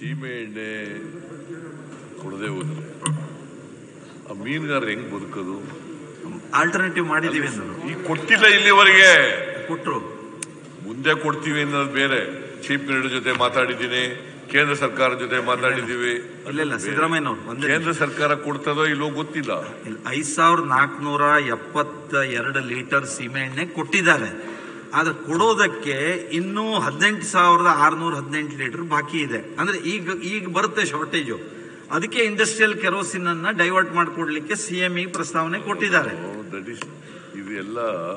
ಸೀಮೆ ಎಣ್ಣೆ ಕೊಡದೆ ಹೋದ್ರೆ ಆ ಮೀನುಗಾರ ಹೆಂಗ್ ಬದುಕೋದು ಆಲ್ಟರ್ನೇಟಿವ್ ಮಾಡಿದೀವಿ ಅಂದರು ಈಗ ಕೊಟ್ಟಿಲ್ಲ ಇಲ್ಲಿವರೆಗೆ ಕೊಟ್ರು ಮುಂದೆ ಕೊಡ್ತೀವಿ ಅನ್ನೋದು ಬೇರೆ ಚೀಫ್ ಮಿನಿಸ್ಟರ್ ಜೊತೆ ಮಾತಾಡಿದ್ದೀನಿ ಕೇಂದ್ರ ಸರ್ಕಾರ ಜೊತೆ ಮಾತಾಡಿದ್ದೀವಿ ಇಲ್ಲ ಇಲ್ಲ ಸಿದ್ದರಾಮಯ್ಯನವ್ರು ಒಂದೇ ಕೇಂದ್ರ ಸರ್ಕಾರ ಕೊಡ್ತದೋ ಇಲ್ಲೋ ಗೊತ್ತಿಲ್ಲ ಇಲ್ಲ, ಐದ್ ಸಾವಿರದ ನಾಲ್ಕುನೂರ ಎಪ್ಪತ್ತ ಎರಡು ಲೀಟರ್ ಸೀಮೆಎಣ್ಣೆ ಕೊಟ್ಟಿದ್ದಾರೆ ಆದ್ರೆ ಕೊಡೋದಕ್ಕೆ ಇನ್ನೂ ಹದಿನೆಂಟು ಸಾವಿರದ ಆರ್ನೂರ ಹದಿನೆಂಟು ಲೀಟರ್ ಬಾಕಿ ಇದೆ ಅಂದ್ರೆ ಈಗ ಈಗ ಬರುತ್ತೆ ಶಾರ್ಟೇಜು ಅದಕ್ಕೆ ಇಂಡಸ್ಟ್ರಿಯಲ್ ಕೆರೋಸಿನ್ ಅನ್ನ ಡೈವರ್ಟ್ ಮಾಡಿಕೊಡ್ಲಿಕ್ಕೆ ಸಿ ಎಂ ಇ ಪ್ರಸ್ತಾವನೆ ಕೊಟ್ಟಿದ್ದಾರೆ ದಟ್ ಇಸ್ ಇದು ಎಲ್ಲ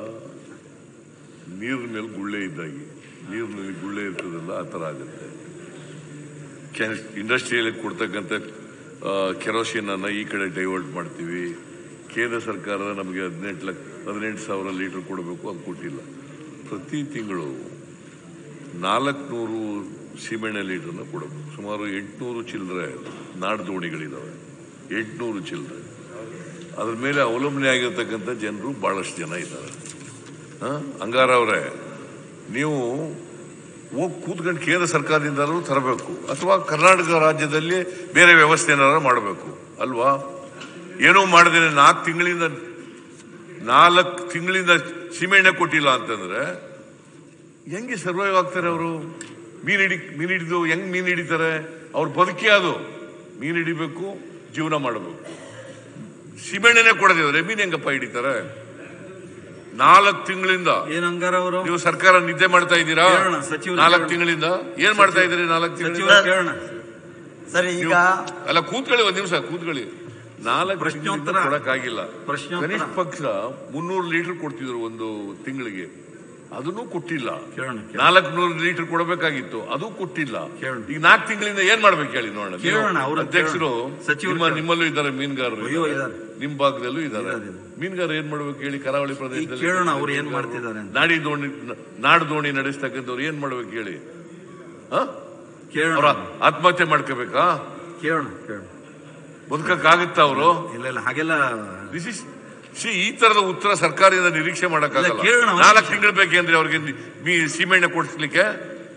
ನೀರಿನ ಮೇಲೆ ಗುಳ್ಳೆ ಇದ್ದಾಗೆ ನೀರಿನಲ್ಲಿ ಗುಳ್ಳೆ ಇರ್ತದಲ್ಲ ಆ ಥರ ಆಗುತ್ತೆ ಇಂಡಸ್ಟ್ರಿಯಲ್ಲಿ ಕೊಡ್ತಕ್ಕಂಥ ಕೆರೋಸಿನ್ ಅನ್ನ ಈ ಕಡೆ ಡೈವರ್ಟ್ ಮಾಡ್ತೀವಿ ಕೇಂದ್ರ ಸರ್ಕಾರ ನಮಗೆ ಹದಿನೆಂಟು ಲಕ್ಷ ಹದಿನೆಂಟು ಸಾವಿರ ಲೀಟರ್ ಕೊಡಬೇಕು ಅದು ಕೊಟ್ಟಿಲ್ಲ ಪ್ರತಿ ತಿಂಗಳು ನಾಲ್ಕುನೂರು ಸೀಮೆಣ್ಣೆ ಲೀಟರ್ನ ಕೊಡಬೇಕು ಸುಮಾರು ಎಂಟುನೂರು ಚಿಲ್ಲರೆ ನಾಡು ದೋಣಿಗಳಿದ್ದಾವೆ ಎಂಟುನೂರು ಚಿಲ್ಲರೆ ಅದ್ರ ಮೇಲೆ ಅವಲಂಬನೆ ಆಗಿರ್ತಕ್ಕಂಥ ಜನರು ಬಹಳಷ್ಟು ಜನ ಇದ್ದಾರೆ ಆ? ಹಂಗಾರ ಅವರೇ ನೀವು ಹೋಗಿ ಕೂತ್ಕೊಂಡು ಕೇಂದ್ರ ಸರ್ಕಾರದಿಂದಾದ್ರೂ ತರಬೇಕು ಅಥವಾ ಕರ್ನಾಟಕ ರಾಜ್ಯದಲ್ಲಿ ಬೇರೆ ವ್ಯವಸ್ಥೆ ಏನಾದ್ರು ಮಾಡಬೇಕು ಅಲ್ವಾ ಏನೋ ಮಾಡಿದ್ರೆ ನಾಲ್ಕು ತಿಂಗಳಿಂದ ನಾಲ್ಕು ತಿಂಗಳಿಂದ ಸೀಮೆಣ್ಣೆ ಕೊಟ್ಟಿಲ್ಲ ಅಂತಂದ್ರೆ ಹೆಂಗೆ ಸರ್ವೈವ್ ಆಗ್ತಾರೆ ಅವರು ಮೀನ್ ಹಿಡಿ ಮೀನ್ ಹಿಡಿದು ಹೆಂಗ್ ಮೀನ್ ಹಿಡಿತಾರೆ ಅವ್ರ ಬದುಕಿ ಅದು ಮೀನ್ ಹಿಡಿಬೇಕು ಜೀವನ ಮಾಡಬೇಕು ಸೀಮೆಣ್ಣೆನೆ ಕೊಡದಿದ್ರೆ ಮೀನ್ ಹೆಂಗಪ್ಪ ಹಿಡಿತಾರೆ ನಾಲ್ಕು ತಿಂಗಳಿಂದ ಏನ್ ಹಂಗಾರ ಅವರು ನೀವು ಸರ್ಕಾರ ನಿದ್ದೆ ಮಾಡ್ತಾ ಇದ್ದೀರಾ ಕೇಳೋಣ, ಸಚಿವರು ನಾಲ್ಕು ಕೇಳೋಣ. ತಿಂಗಳಿಂದ ಏನ್ ಮಾಡ್ತಾ ಇದ್ದೀರಿ ನಾಲ್ಕು ಸಚಿವರು ತಿಂಗಳಿಂದ ಕೇಳೋಣ ಸರ್ ಈಗ ನೀವು- ಅಲ್ಲ ಕೂತ್ಕೊಳ್ಳಿ ಒಂದ್ ನಿಮಿಷ ಕೂತ್ಕೊಳ್ಳಿ ನಾಲ್ಕು ಪ್ರಶ್ನೋತ್ತರ. ಪ್ರಶ್ನೋತ್ತರ ಕೊಡಕ್ಕಾಗಿಲ್ಲ ಪ್ರಶ್ನೋತ್ತರ. ಕನಿಷ್ಠ ಪಕ್ಷ ಮುನ್ನೂರು ಲೀಟರ್ ಕೊಡ್ತಿದ್ರು ಒಂದು ತಿಂಗಳಿಗೆ ಅದನ್ನು ಕೊಟ್ಟಿಲ್ಲ ಕೇಳೋಣ, ಕೇಳೋಣ. ನಾಲ್ಕು ನೂರು ಲೀಟರ್ ಕೊಡಬೇಕಾಗಿತ್ತು ಅದು ಕೊಟ್ಟಿಲ್ಲ ಕೇಳೋಣ. ಈಗ ನಾಲ್ಕು ತಿಂಗಳಿಂದ ಏನ್ ಮಾಡ್ಬೇಕು ಹೇಳಿ ನೋಡೋಣ ನೀವು ಕೇಳೋಣ, ಅವ್ರನ್ನ ಅಧ್ಯಕ್ಷರು ಕೇಳೋಣ. ಸಚಿವರು ನಿಮ್ಮ ಕೇಳೋಣ. ನಿಮ್ಮಲ್ಲೂ ಇದ್ದಾರೆ ಮೀನುಗಾರರು ಅಯ್ಯೋ, ಇದ್ದಾರೆ. ಇದ್ದಾರೆ. ನಿಮ್ ಭಾಗದಲ್ಲೂ ಇದ್ದಾರೆ ಇದ್ದಾರೆ, ಇದ್ದಾರೆ. ಮೀನುಗಾರ ಏನ್ ಮಾಡ್ಬೇಕು ಹೇಳಿ ಕರಾವಳಿ ಈಗ ಪ್ರದೇಶದಲ್ಲಿ ಕೇಳೋಣ ಅವ್ರು ಏನ್ ಮಾಡ್ತಿದ್ದಾರೆ ಅಂತ ನಾಡಿ ದೋಣಿ ನಾಡು ದೋಣಿ ನಡೆಸ್ತಕ್ಕಂಥವ್ರು ಏನ್ ಮಾಡ್ಬೇಕು ಹೇಳಿ ಹ? ಕೇಳೋಣ ಅವ್ರ ಆತ್ಮಹತ್ಯೆ ಮಾಡ್ಕೋಬೇಕಾ ಕೇಳೋಣ ಕೇಳೋಣ ಬದುಕಕ್ಕಾಗುತ್ತಾ ಅವರು ಇಲ್ಲ ಇಲ್ಲ ಹಾಗೆಲ್ಲ ದಿಸ್ ಇಸ್ ಸಿ ಈ ತರದ ಉತ್ತರ ಸರ್ಕಾರದಿಂದ ನಿರೀಕ್ಷೆ ಮಾಡಕ್ಕಾಗಲ್ಲ ಇಲ್ಲ, ಕೇಳೋಣ, ಒಂದು ನಾಲ್ಕು ನಿಮಿಷ. ತಿಂಗಳು ಬೇಕೇಂದ್ರೆ ಅವ್ರಿಗೆ ನಿ- ಮೀ ಸೀಮೆಣ್ಣೆ ಕೊಡಿಸ್ಲಿಕ್ಕೆ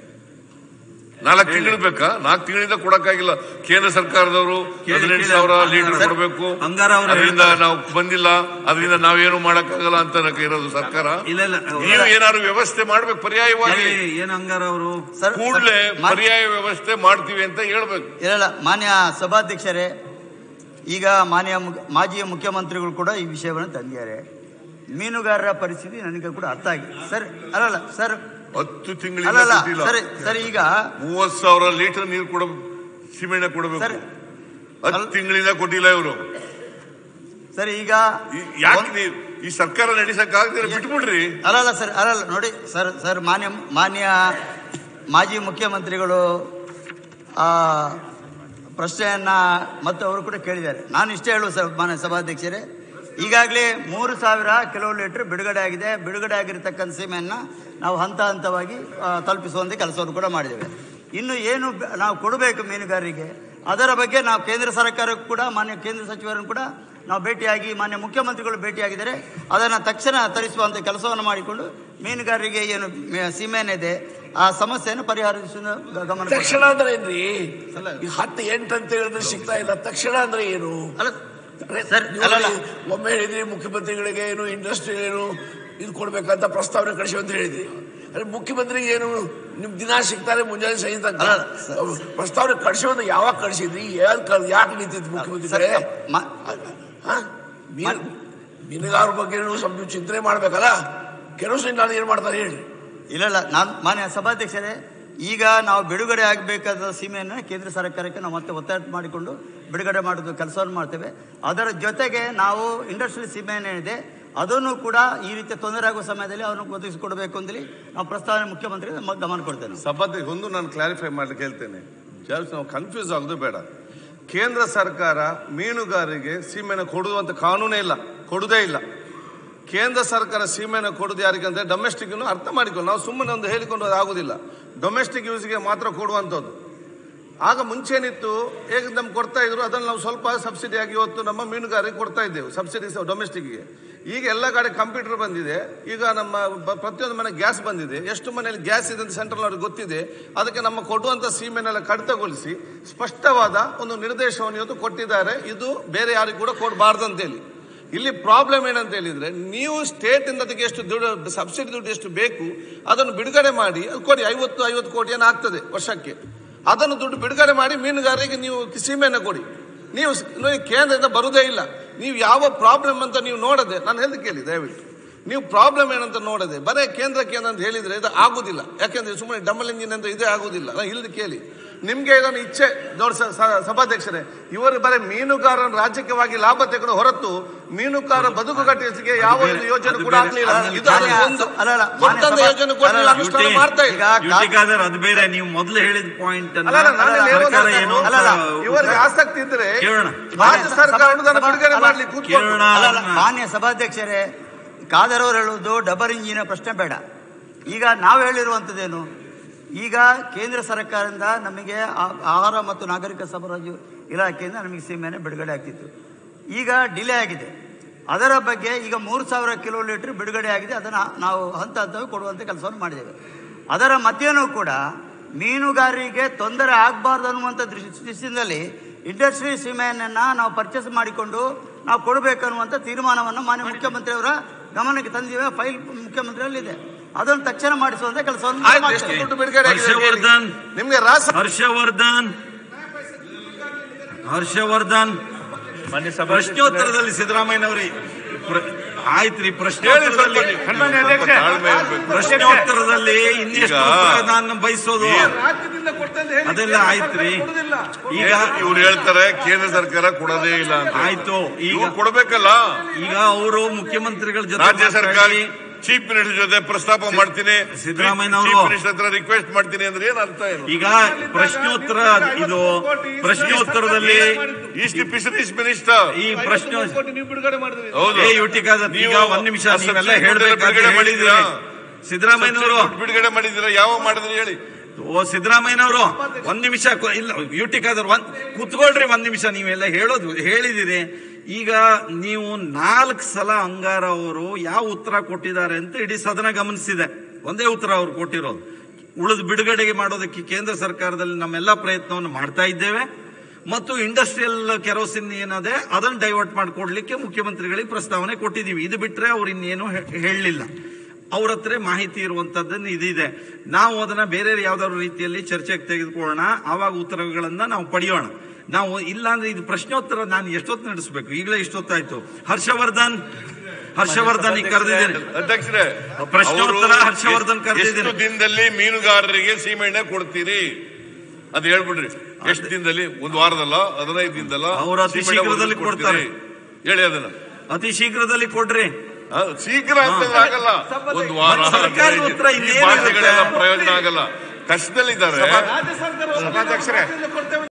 ನಾಲ್ಕು ತಿಂಗಳು ಬೇಕಾ ನಾಲ್ಕು ತಿಂಗಳಿಂದ ಕೊಡಕ್ಕಾಗಿಲ್ಲ ಕೇಂದ್ರ ಸರ್ಕಾರದವರು ಕೇಳಿ, ಹದಿನೆಂಟು ಕೇಳಿ. ಸಾವಿರ ಹಂಗಾರ- ಲೀಟರ್ ಸರ್, ಕೊಡಬೇಕು ಹಂಗಾರ ಅವ್ರು ಅದರಿಂದ ಹೇಳ್ತಾರೆ. ನಾವು ಬಂದಿಲ್ಲ ಅದರಿಂದ ನಾವೇನು ಮಾಡಕ್ಕಾಗಲ್ಲ ಅಂತ ಇರೋದು ಸರ್ಕಾರ ಇಲ್ಲ ಇಲ್ಲ ನೀವು ಏನಾದ್ರು ವ್ಯವಸ್ಥೆ ಮಾಡ್ಬೇಕು ಪರ್ಯಾಯವಾಗಿ ಏ, ಏನ್ ಹಂಗಾರ ಅವರು ಸರ್ ಕೂಡಲೇ ಮಾ- ಪರ್ಯಾಯ ವ್ಯವಸ್ಥೆ ಮಾಡ್ತೀವಿ ಅಂತ ಹೇಳ್ಬೇಕು ಇಲ್ಲ ಮಾನ್ಯ ಸಭಾಧ್ಯಕ್ಷರೇ ಈಗ ಮಾನ್ಯ ಮು- ಮಾಜಿ ಮುಖ್ಯಮಂತ್ರಿಗಳು ಕೂಡ ಈ ವಿಷಯವನ್ನು ತಂದಿದ್ದಾರೆ ಮೀನುಗಾರರ ಪರಿಸ್ಥಿತಿ ನನಗೆ ಕೂಡ ಅರ್ಥ ಆಗಿದೆ ಸರ್ ಅಲ್ಲಲ್ಲ ಸರ್ ಹತ್ತು ತಿಂಗಳಿಂದ ಅಲ್ಲಲ್ಲ ಕೊಟ್ಟಿಲ್ಲ ಸರ್ ಸರ್ ಈಗ ಮೂವತ್ ಸಾವಿರ ಲೀಟರ್ ನೀರು ಕೊಡ ಸೀಮೆಣ್ಣೆ ಕೊಡಬೇಕು ಸರ್, ಹತ್ತು ಅಲ್- ತಿಂಗಳಿಂದ ಕೊಟ್ಟಿಲ್ಲ ಇವರು ಸರ್ ಈಗ ಯಾಕೆ ನೀವು ಈ ಸರ್ಕಾರ ನಡೆಸಕ್ ಆಗದಿರ ಬಿಟ್ಬಿಡ್ರಿ ಅಲ್ಲಲ್ಲ ಸರ್ ಅಲ್ಲಲ್ಲ ನೋಡಿ ಸರ್ ಸರ್ ಮಾನ್ಯ ಮಾನ್ಯ ಮಾಜಿ ಮುಖ್ಯಮಂತ್ರಿಗಳು ಆ ಪ್ರಶ್ನೆಯನ್ನ ಮತ್ತು ಅವರು ಕೂಡ ಕೇಳಿದ್ದಾರೆ ನಾನು ಇಷ್ಟೇ ಹೇಳುವ ಸರ್ ಮಾನ್ಯ ಸಭಾಧ್ಯಕ್ಷರೇ ಈಗಾಗಲೇ ಮೂರು ಸಾವಿರ ಕಿಲೋ ಲೀಟರ್ ಬಿಡುಗಡೆ ಆಗಿದೆ ಬಿಡುಗಡೆ ಆಗಿರತಕ್ಕಂಥ ಸೀಮೆಯನ್ನು ನಾವು ಹಂತ ಹಂತವಾಗಿ ಆ, ತಲುಪಿಸುವಂಥ ಕೆಲಸವನ್ನು ಕೂಡ ಮಾಡಿದ್ದೇವೆ ಇನ್ನು ಏನು ಬೆ- ನಾವು ಕೊಡಬೇಕು ಮೀನುಗಾರರಿಗೆ ಅದರ ಬಗ್ಗೆ ನಾವು ಕೇಂದ್ರ ಸರ್ಕಾರಕ್ಕೂ ಕೂಡ ಮಾನ್ಯ ಕೇಂದ್ರ ಸಚಿವರನ್ನು ಕೂಡ ನಾವು ಭೇಟಿಯಾಗಿ ಮಾನ್ಯ ಮುಖ್ಯಮಂತ್ರಿಗಳು ಭೇಟಿಯಾಗಿದ್ದಾರೆ ಅದನ್ನು ತಕ್ಷಣ ತರಿಸುವಂಥ ಕೆಲಸವನ್ನು ಮಾಡಿಕೊಂಡು ಮೀನುಗಾರರಿಗೆ ಏನು ಮೇ- ಸೀಮೆಎಣ್ಣೆ ಇದೆ ಆ ಸಮಸ್ಯೆಯನ್ನು ಪರಿಹರಿಸುವ ಗಮನ ಕೊಡ್ತಾರೆ. ತಕ್ಷಣ ಅಂದ್ರೆ ಏನ್ರಿ ಈಗ ಹತ್ತು ಎಂಟು ಅಂತ ಹೇಳಿದ್ರೆ ಸಿಗ್ತಾ ಇಲ್ಲ ತಕ್ಷಣ ಅಂದ್ರೆ ಏನು ಅಲ್ಲ ಅರೆ, ಸರ್, ನೀವು ಅಲ್ಲಲ್ಲ. ಒಮ್ಮೆ ಹೇಳಿದ್ರಿ ಮುಖ್ಯಮಂತ್ರಿಗಳಿಗೆ ಏನು ಇಂಡಸ್ಟ್ರಿ ಏನು ಇದು ಕೊಡ್ಬೇಕಂತ ಪ್ರಸ್ತಾವನೆ ಕಳಿಸಿ ಅಂತ ಹೇಳಿದ್ರಿ ಅರೆ ಮುಖ್ಯಮಂತ್ರಿಗೆ ಏನು ನಿಮ್ ದಿನ ಸಿಗ್ತಾರೆ ಮುಂಜಾನೆ ಸಂಜೆ ತನಕ ಅಲ್ಲ, ಸರ್. ಪ್ರಸ್ತಾವನೆ ಕಳಿಸೋದು ಯಾವಾಗ ಕಳಿಸಿದ್ರಿ ಯಾಕೆ ಯಾಕೆ ನಿಂತಿದ್ದು ಮುಖ್ಯಮಂತ್ರಿ ಸರ್, ಮ- ಮೀನುಗಾರ ಬಗ್ಗೆ ನೀವು ಸ್ವಲ್ಪ ಚಿಂತನೆ ಮಾಡ್ಬೇಕಲ್ಲ ಕೆರೋಸಿನ್ ನಾನು ಏನ್ ಮಾಡ್ತಾರೆ ಹೇಳಿ ಇಲ್ಲ ಇಲ್ಲ ನಾನು ಮಾನ್ಯ ಸಭಾಧ್ಯಕ್ಷರೇ ಈಗ ನಾವು ಬಿಡುಗಡೆ ಆಗಬೇಕಾದ ಸೀಮೆಯನ್ನು ಕೇಂದ್ರ ಸರ್ಕಾರಕ್ಕೆ ನಾವು ಮತ್ತೆ ಒತ್ತಾಯ ಮಾಡಿಕೊಂಡು ಬಿಡುಗಡೆ ಮಾಡೋದು ಕೆಲಸವನ್ನು ಮಾಡ್ತೇವೆ ಅದರ ಜೊತೆಗೆ ನಾವು ಇಂಡಸ್ಟ್ರಿಯಲ್ ಸೀಮೆಎಣ್ಣೆ ಇದೆ ಅದನ್ನು ಕೂಡ ಈ ರೀತಿ ತೊಂದರೆ ಆಗುವ ಸಮಯದಲ್ಲಿ ಅವನು ಒದಗಿಸಿಕೊಡ್ಬೇಕು ಅಂತೇಳಿ ನಾವು ಪ್ರಸ್ತಾವನೆ ಮುಖ್ಯಮಂತ್ರಿ ಗಮನ ಕೊಡ್ತೇವೆ ನಾವು. ಸಭಾಧ್ಯಕ್ಷ ಒಂದು ನಾನು ಕ್ಲಾರಿಫೈ ಮಾಡ್ಲಿಕ್ಕೆ ಹೇಳ್ತೇನೆ ಜಾಸ್ತಿ ನಾವು ಕನ್ಫ್ಯೂಸ್ ಆಗೋದು ಬೇಡ ಕೇಂದ್ರ ಸರ್ಕಾರ ಮೀನುಗಾರರಿಗೆ ಸೀಮೆನ ಕೊಡುವಂತ ಕಾನೂನೇ ಇಲ್ಲ ಕೊಡುವುದೇ ಇಲ್ಲ ಕೇಂದ್ರ ಸರ್ಕಾರ ಸೀಮೆನ ಕೊಡುದು ಯಾರಿಗೆ ಅಂದ್ರೆ ಡೊಮೆಸ್ಟಿಕ್ ಅರ್ಥ ಮಾಡಿಕೊಂಡು ನಾವು ಸುಮ್ಮನೆ ಒಂದು ಹೇಳಿಕೊಂಡು ಅದು ಆಗುದಿಲ್ಲ ಡೊಮೆಸ್ಟಿಕ್ ಯೂಸ್ಗೆ ಮಾತ್ರ ಕೊಡುವಂಥದ್ದು ಆಗ ಮುಂಚೆನಿತ್ತು ಹೇಗೆ ನಮ್ಗೆ ಕೊಡ್ತಾ ಇದ್ರು ಅದನ್ನು ನಾವು ಸ್ವಲ್ಪ ಸಬ್ಸಿಡಿ ಆಗಿ ಇವತ್ತು ನಮ್ಮ ಮೀನುಗಾರರಿಗೆ ಕೊಡ್ತಾ ಇದ್ದೇವೆ ಸಬ್ಸಿಡಿ ಡೊಮೆಸ್ಟಿಕ್ಗೆ ಈಗ ಎಲ್ಲ ಕಡೆ ಕಂಪ್ಯೂಟರ್ ಬಂದಿದೆ ಈಗ ನಮ್ಮ ಬ- ಪ್ರತಿಯೊಂದು ಮನೆ ಗ್ಯಾಸ್ ಬಂದಿದೆ ಎಷ್ಟು ಮನೆಯಲ್ಲಿ ಗ್ಯಾಸ್ ಇದೆ ಅಂತ ಸೆಂಟ್ರಲ್ ಅವ್ರಿಗೆ ಗೊತ್ತಿದೆ ಅದಕ್ಕೆ ನಮ್ಮ ಕೊಡುವಂತ ಸೀಮೆನೆಲ್ಲ ಕಡಿತಗೊಳಿಸಿ ಸ್ಪಷ್ಟವಾದ ಒಂದು ನಿರ್ದೇಶನವನ್ನು ಇವತ್ತು ಕೊಟ್ಟಿದ್ದಾರೆ ಇದು ಬೇರೆ ಯಾರಿಗೂ ಕೂಡ ಕೊಡಬಾರ್ದು ಅಂತೇಳಿ ಇಲ್ಲಿ ಪ್ರಾಬ್ಲಮ್ ಏನಂತ ಹೇಳಿದ್ರೆ ನೀವು ಸ್ಟೇಟ್ ಇಂದ ಅದಕ್ಕೆ ಎಷ್ಟು ದುಡ್ಡು ಸಬ್ಸಿಡಿ ದುಡ್ಡು ಎಷ್ಟು ಬೇಕು ಅದನ್ನು ಬಿಡುಗಡೆ ಮಾಡಿ ಅದು ಕೊಡಿ ಐವತ್ತು ಐವತ್ತು ಕೋಟಿ ಏನೋ ಆಗ್ತದೆ ವರ್ಷಕ್ಕೆ ಅದನ್ನು ದುಡ್ಡು ಬಿಡುಗಡೆ ಮಾಡಿ ಮೀನುಗಾರರಿಗೆ ನೀವು ಸೀಮೆಯನ್ನು ಕೊಡಿ ನೀವು ಸ್- ನೋಡಿ ಕೇಂದ್ರದಿಂದ ಬರುವುದೇ ಇಲ್ಲ ನೀವು ಯಾವ ಪ್ರಾಬ್ಲಮ್ ಅಂತ ನೀವು ನೋಡದೆ ನಾನು ಹೇಳ್ದು ಕೇಳಿ ದಯವಿಟ್ಟು ನೀವು ಪ್ರಾಬ್ಲಮ್ ಏನಂತ ನೋಡದೆ ಬರೇ ಕೇಂದ್ರ ಕೇಂದ್ರ ಅಂತ ಹೇಳಿದ್ರೆ ಇದು ಆಗುದಿಲ್ಲ ಯಾಕೆಂದ್ರೆ ಸುಮ್ಮನೆ ಡಬಲ್ ಇಂಜಿನ್ ಅಂತ ಇದೇ ಆಗುದಿಲ್ಲ ನಾನು ಇಲ್ದು ಕೇಳಿ ನಿಮ್ಗೆ ಇದನ್ನು ಇಚ್ಛೆ ನೋಡಿ ಸ- ಸ- ಸಭಾಧ್ಯಕ್ಷರೇ ಇವರು ಬರೀ ಮೀನುಗಾರನ ರಾಜಕೀಯವಾಗಿ ಲಾಭ ತೆಗೆದು ಹೊರತು ಮೀನುಗಾರ ಬದುಕು ಕಟ್ಟಿಸಿಗೆ ಯಾವ ಒಂದು ಯೋಜನೆ ಕೂಡ ಆಗ್ಲಿಲ್ಲ ಇದು ಅದರ ಒಂದು ಅಲ್ಲ, ಅಲ್ಲ, ಕೊಟ್ಟಂತ ಮಾನ್ಯ ಯೋಜನೆ ಕೂಡ ನೀವು ಅಲ್ಲ, ಅನುಷ್ಠಾನ ಯುಟಿ- ಮಾಡ್ತಾ ಇಲ್ಲ ಈಗ ಯುಟಿಗಾದರ್ ಅದು ಬೇರೆ ನೀವು ಮೊದಲು ಹೇಳಿದ ಪಾಯಿಂಟ್ ಅನ್ನ ಅಲ್ಲ, ಅಲ್ಲ, ನಾನು ಇಲ್ಲಿ ಏನು ಸರ್ಕಾರ ಹೇಳ್ತಾ ಏನು ಅಲ್ಲ, ಅಲ್ಲ, ಇವರಿಗೆ ಆಸಕ್ತಿ ಇದ್ರೆ ಕೇಳೋಣ. ರಾಜ್ಯ ಸರ್ಕಾರ ಅನುದಾನ ಬಿಡುಗಡೆ ಅಲ್ಲ, ಮಾಡ್ಲಿಕ್ಕೆ ಕೂತ್ಕೊಂಡು ಕೇಳೋಣ ಅಲ್ಲ, ಅಲ್ಲ, ಮಾನ್ಯ ಸಭಾಧ್ಯಕ್ಷರೇ ಕಾದರ್ ಅವರು ಹೇಳುವುದು ಡಬಲ್ ಇಂಜಿನ ಪ್ರಶ್ನೆ ಬೇಡ ಈಗ ನಾವು ಹೇಳಿರುವಂಥದ್ದೇನು ಈಗ ಕೇಂದ್ರ ಸರ್ಕಾರದಿಂದ ನಮಗೆ ಆ- ಆಹಾರ ಮತ್ತು ನಾಗರಿಕ ಸರಬರಾಜು ಇಲಾಖೆಯಿಂದ ನಮಗೆ ಸೀಮೆನೆ ಬಿಡುಗಡೆ ಆಗ್ತಿತ್ತು ಈಗ ಡಿಲೇ ಆಗಿದೆ ಅದರ ಬಗ್ಗೆ ಈಗ ಮೂರು ಸಾವಿರ ಕಿಲೋ ಲೀಟರ್ ಬಿಡುಗಡೆ ಆಗಿದೆ ಅದನ್ನು ನಾವು ಹಂತ ಹಂತವಾಗಿ ಕೊಡುವಂಥ ಕೆಲಸವನ್ನು ಮಾಡಿದ್ದೇವೆ ಅದರ ಮಧ್ಯನೂ ಕೂಡ ಮೀನುಗಾರರಿಗೆ ತೊಂದರೆ ಆಗಬಾರ್ದು ಅನ್ನುವಂಥ ದೃಷ್ಟಿ ದೃಷ್ಟಿಯಿಂದಲೇ ಇಂಡಸ್ಟ್ರಿ ಸೀಮೆಯನ್ನು ನಾವು ಪರ್ಚೇಸ್ ಮಾಡಿಕೊಂಡು ನಾವು ಕೊಡಬೇಕನ್ನುವಂಥ ತೀರ್ಮಾನವನ್ನು ಮಾನ್ಯ ಮುಖ್ಯಮಂತ್ರಿಯವರ ಗಮನಕ್ಕೆ ತಂದಿವೆ ಫೈಲ್ ಮುಖ್ಯಮಂತ್ರಿಯಲ್ಲಿದೆ ಅದನ್ನು ತಕ್ಷಣ ಮಾಡಿಸುವಂಥ ಕೆಲಸವನ್ನು ನಾವು ಆಯ್ತು, ಎಷ್ಟು ಮಾಡ್ತೇವೆ. ದುಡ್ಡು ಬಿಡುಗಡೆ ಆಗಿದೆ ಹೇಳಿ. ಹರ್ಷವರ್ಧನ್ ನಿಮ್ಗೆ ರಾಸ ಹರ್ಷವರ್ಧನ್ ಹರ್ಷವರ್ಧನ್ ಪ್ರಶ್ನೋತ್ತರದಲ್ಲಿ ಸಿದ್ದರಾಮಯ್ಯನವರಿ ಆಯ್ತ್ರಿ ಪ್ರಶ್ನೋತ್ತರದಲ್ಲಿ ತಾಳ್ಮೆ ಇರ್ಬೇಕು. ಪ್ರಶ್ನೋತ್ತರದಲ್ಲಿ ಇನ್ನೆಷ್ಟು ಈಗ- ಉತ್ತರ ನಾನು ಬಯಸೋದು ರಾಜ್ಯದಿಂದ ಕೊಡ್ತಾ ಅಂತ ಹೇಳಿ ಅದೆಲ್ಲ ಆಯ್ತ್ರಿ ಕೊಡುದಿಲ್ಲ. ಈಗ ಇವ್ರು ಹೇಳ್ತಾರೆ ಕೇಂದ್ರ ಸರ್ಕಾರ ಕೊಡೋದೇ ಇಲ್ಲ ಅಂತ ಆಯ್ತು ಈಗ ಇವ್ರು ಕೊಡ್ಬೇಕಲ್ಲ ಈಗ ಅವರು ಮುಖ್ಯಮಂತ್ರಿಗಳ ಜೊತೆ ರಾಜ್ಯ ಸರ್ಕಾರ ಮಾತಾಡಿ ಚೀಫ್ ಮಿನಿಸ್ಟರ್ ಜೊತೆ ಪ್ರಸ್ತಾಪ ಮಾಡ್ತೀನಿ ಸಿದ್ದರಾಮಯ್ಯನವರು- ಚೀಫ್ ಮಿನಿಸ್ಟರ್ ಹತ್ರ ರಿಕ್ವೆಸ್ಟ್ ಮಾಡ್ತೀನಿ ಅಂದ್ರೆ ಏನ್ ಅರ್ಥ ಏನು ಈಗ ಪ್ರಶ್ನೋತ್ತರ ಇದು ಪ್ರಶ್ನೋತ್ತರದಲ್ಲಿ ಈಸ್ಟ್ ಫಿಶರೀಸ್ ಮಿನಿಸ್ಟರ್ ಈ ಪ್ರಶ್ನೆ ಕೋಟಿ ನೀವು ಬಿಡುಗಡೆ ಮಾಡಿದ್ರಿ ಹೌದು ಏ ಯುಟಿಕಾದ ಈಗ ನೀವು ಒಂದ್ ನಿಮಿಷ ಆ ನೀವೆಲ್ಲ subsidy ಹೇಳ್ಬೇಕಾದ್ರೆ ಬಿಡುಗಡೆ ಮಾಡಿದ್ದೀರಾ? ಹೇಳಿದ್ದೀರಿ ಸಿದ್ದರಾಮಯ್ಯನವರು ದುಡ್ಡು ಬಿಡುಗಡೆ ಮಾಡಿದ್ದೀರಾ ಯಾವ ಮಾಡಿದ್ರಿ ಹೇಳಿ ಓ ಸಿದ್ದರಾಮಯ್ಯನವರು ಒಂದ್ ನಿಮಿಷ ಕು- ಇಲ್ಲ ಯುಟಿಕಾದವ್ರು ಒಂದ್ ಕುತ್ಕೊಳ್ರಿ ಒಂದ್ ನಿಮಿಷ ನೀವೆಲ್ಲ ಹೇಳೋದು ಹೇಳಿದಿರಿ ಈಗ ನೀವು ನಾಲ್ಕು ಸಲ ಅಂಗಾರ ಅವರು ಯಾವ ಉತ್ತರ ಕೊಟ್ಟಿದ್ದಾರೆ ಅಂತ ಇಡೀ ಸದನ ಗಮನಿಸಿದೆ ಒಂದೇ ಉತ್ತರ ಅವ್ರು ಕೊಟ್ಟಿರೋದು ಉಳಿದ ಬಿಡುಗಡೆಗೆ ಮಾಡೋದಕ್ಕೆ ಕೇಂದ್ರ ಸರ್ಕಾರದಲ್ಲಿ ನಮ್ಮೆಲ್ಲ ಪ್ರಯತ್ನವನ್ನು ಮಾಡ್ತಾ ಇದ್ದೇವೆ ಮತ್ತು ಇಂಡಸ್ಟ್ರಿಯಲ್ ಕೆರೋಸಿನ್ ಏನದೆ ಅದನ್ನು ಡೈವರ್ಟ್ ಮಾಡಿಕೊಡ್ಲಿಕ್ಕೆ ಮುಖ್ಯಮಂತ್ರಿಗಳಿಗೆ ಪ್ರಸ್ತಾವನೆ ಕೊಟ್ಟಿದ್ದೀವಿ ಇದು ಬಿಟ್ರೆ ಅವ್ರು ಇನ್ನೇನು ಹೇ- ಹೇಳಲಿಲ್ಲ ಅವ್ರ ಹತ್ರ ಮಾಹಿತಿ ಇರುವಂತದ್ದನ್ನು ಇದಿದೆ ನಾವು ಅದನ್ನ ಬೇರೆ ಯಾವ್ದಾದ್ರು ರೀತಿಯಲ್ಲಿ ಚರ್ಚೆಗೆ ತೆಗೆದುಕೊಳ್ಳೋಣ ಆವಾಗ ಉತ್ತರಗಳನ್ನ ನಾವು ಪಡೆಯೋಣ ನಾವು ಇಲ್ಲ ಅಂದ್ರೆ ಇದು ಪ್ರಶ್ನೋತ್ತರ ನಾನು ಎಷ್ಟೊತ್ತು ನಡೆಸಬೇಕು ಈಗಲೇ ಇಷ್ಟೊತ್ತಾಯ್ತು ಹರ್ಷವರ್ಧನ್ ಹರ್ಷವರ್ಧನ್ ಈಗ ಕರೆದಿದ್ದೇನೆ ಅಧ್ಯಕ್ಷರೇ ಪ್ರಶ್ನೋತ್ತರ ಅವರು ಹರ್ಷವರ್ಧನ್ ಎಷ್ಟು- ಕರೆದಿದ್ದೇನೆ. ಎಷ್ಟು ದಿನದಲ್ಲಿ ಮೀನುಗಾರರಿಗೆ ಸೀಮೆಎಣ್ಣೆ ಕೊಡ್ತೀರಿ ಅದು ಹೇಳ್ಬಿಡ್ರಿ ಎಷ್ಟು ದಿನದಲ್ಲಿ ಒಂದು ವಾರದಲ್ಲ ಹದಿನೈದು ದಿನದಲ್ಲ ಅವ್ರು ಅತಿ ಸೀಮೆಎಣ್ಣೆ ಶೀಘ್ರದಲ್ಲಿ ಒದಗಿಸಿ ಕೊಡ್ತೀರಿ? ಹೇಳಿ ಅದನ್ನ ಅತಿ ಶೀಘ್ರದಲ್ಲಿ ಕೊಡ್ರಿ ಆ, ಶೀಘ್ರ ಅಂತಂದ್ರೆ ಆಗಲ್ಲ ಒಂದು ವಾರ ಮತ್ತೆ ಸರ್ಕಾರದ ಹದಿನೈದು ಉತ್ತರ ಈ ಇನ್ನೇನಿರುತ್ತೆ? ಭಾಷೆಗಳೆಲ್ಲ ಪ್ರಯೋಜನ ಆಗಲ್ಲ ಕಷ್ಟದಲ್ಲಿದ್ದಾರೆ ರಾಜ್ಯ ಸರ್ಕಾರ